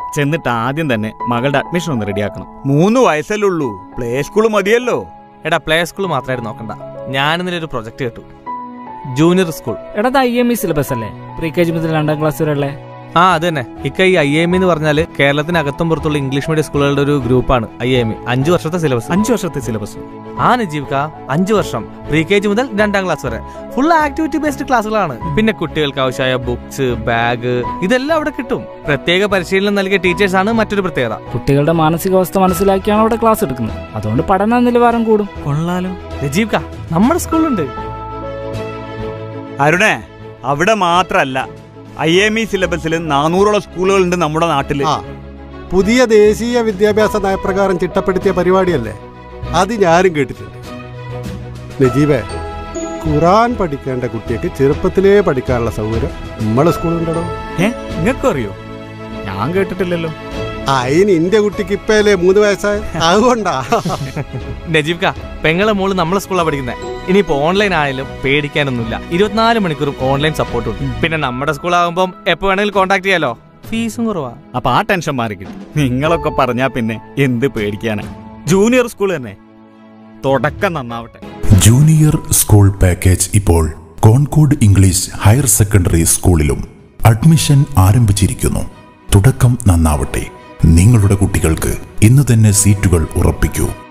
ചെന്നിട്ട് ആദ്യം തന്നെ മകളുടെ അഡ്മിഷൻ ഒന്ന് റെഡിയാക്കണം മൂന്ന് വയസ്സല്ലേ ഉള്ളൂ പ്ലേ സ്കൂൾ മതിയല്ലോ എടാ പ്ലേ സ്കൂൾ മാത്രമായിട്ട് നോക്കണ്ട ഞാൻ ഇന്നലെ ഒരു പ്രൊജക്ട് കേട്ടു ജൂനിയർ സ്കൂൾ എടാ ഐ എം ഇ സിലബസ് അല്ലേ പ്രീ കെ ജി മുതൽ രണ്ടാം ക്ലാസ് വരെ ഉള്ളേ ആ അത് തന്നെ ഇക്ക ഈ ഐ എം എന്ന് പറഞ്ഞാല് കേരളത്തിനകത്തും പുറത്തുള്ള ഇംഗ്ലീഷ് മീഡിയം സ്കൂളുകളുടെ ഒരു ഗ്രൂപ്പാണ് ഐ എം അഞ്ചു വർഷത്തെ സിലബസ് അഞ്ചു വർഷത്തെ സിലബസ് ആ നജീബ് കാ അഞ്ചു വർഷം പ്രീ കെ ജി മുതൽ രണ്ടാം ക്ലാസ് വരെ ഫുൾ ആക്ടിവിറ്റി ബേസ്ഡ് ക്ലാസ്സുകളാണ് പിന്നെ കുട്ടികൾക്ക് ആവശ്യമായ ബുക്സ് ബാഗ് ഇതെല്ലാം അവിടെ കിട്ടും പ്രത്യേക പരിശീലനം നൽകിയ ടീച്ചേഴ്സ് ആണ് മറ്റൊരു പ്രത്യേകത കുട്ടികളുടെ മാനസികാവസ്ഥ മനസ്സിലാക്കിയാണ് അവിടെ ക്ലാസ് എടുക്കുന്നത് അതുകൊണ്ട് പഠന നിലവാരം കൂടും കൊള്ളാലോ നജീബ് കാ നമ്മുടെ സ്കൂളുണ്ട് അരുണേ അവിടെ മാത്രല്ല ഐ എം ഇ സിലബസിൽ നാനൂറോളം സ്കൂളുകളുണ്ട് നമ്മുടെ നാട്ടില് ആ പുതിയ ദേശീയ വിദ്യാഭ്യാസ നയപ്രകാരം ചിട്ടപ്പെടുത്തിയ പരിപാടിയല്ലേ അത് ഞാനും കേട്ടിട്ടുണ്ട് നജീബേ ഖുറാൻ പഠിക്കേണ്ട കുട്ടിക്ക് ചെറുപ്പത്തിലേ പഠിക്കാനുള്ള സൗകര്യം നമ്മളെ സ്കൂളുണ്ടോ ഏ നിങ്ങൾക്കും അറിയോ ഞാൻ കേട്ടിട്ടില്ലല്ലോ അതിന് ഇന്റെ കുട്ടിക്ക് ഇപ്പല്ലേ മൂന്ന് വയസ്സായ അതുകൊണ്ടാ നജീബ് കാ പെങ്ങളെ മോള് നമ്മളെ സ്കൂളിലാണ് പഠിക്കുന്നത് ഇനിയിപ്പോ ഓൺലൈൻ ആയാലും പേടിക്കാനൊന്നുമില്ല ഇരുപത്തിനാല് മണിക്കൂറും ഓൺലൈൻ സപ്പോർട്ട് ഉണ്ട് പിന്നെ നമ്മുടെ സ്കൂളാകുമ്പോൾ എപ്പോ വേണമെങ്കിലും കോൺടാക്ട് ചെയ്യാലോ ഫീസും കുറവാ അപ്പൊ ആ ടെൻഷൻ മാറി കിട്ടും നിങ്ങളൊക്കെ പറഞ്ഞാ പിന്നെ എന്ത് പേടിക്കാനാ ജൂനിയർ സ്കൂൾ തന്നെ തുടക്കം നന്നാവട്ടെ ജൂനിയർ സ്കൂൾ പാക്കേജ് ഇപ്പോൾ കോൺകോഡ് ഇംഗ്ലീഷ് ഹയർ സെക്കൻഡറി സ്കൂളിലും അഡ്മിഷൻ ആരംഭിച്ചിരിക്കുന്നു തുടക്കം നന്നാവട്ടെ നിങ്ങളുടെ കുട്ടികൾക്ക് ഇന്ന് തന്നെ സീറ്റുകൾ ഉറപ്പിക്കൂ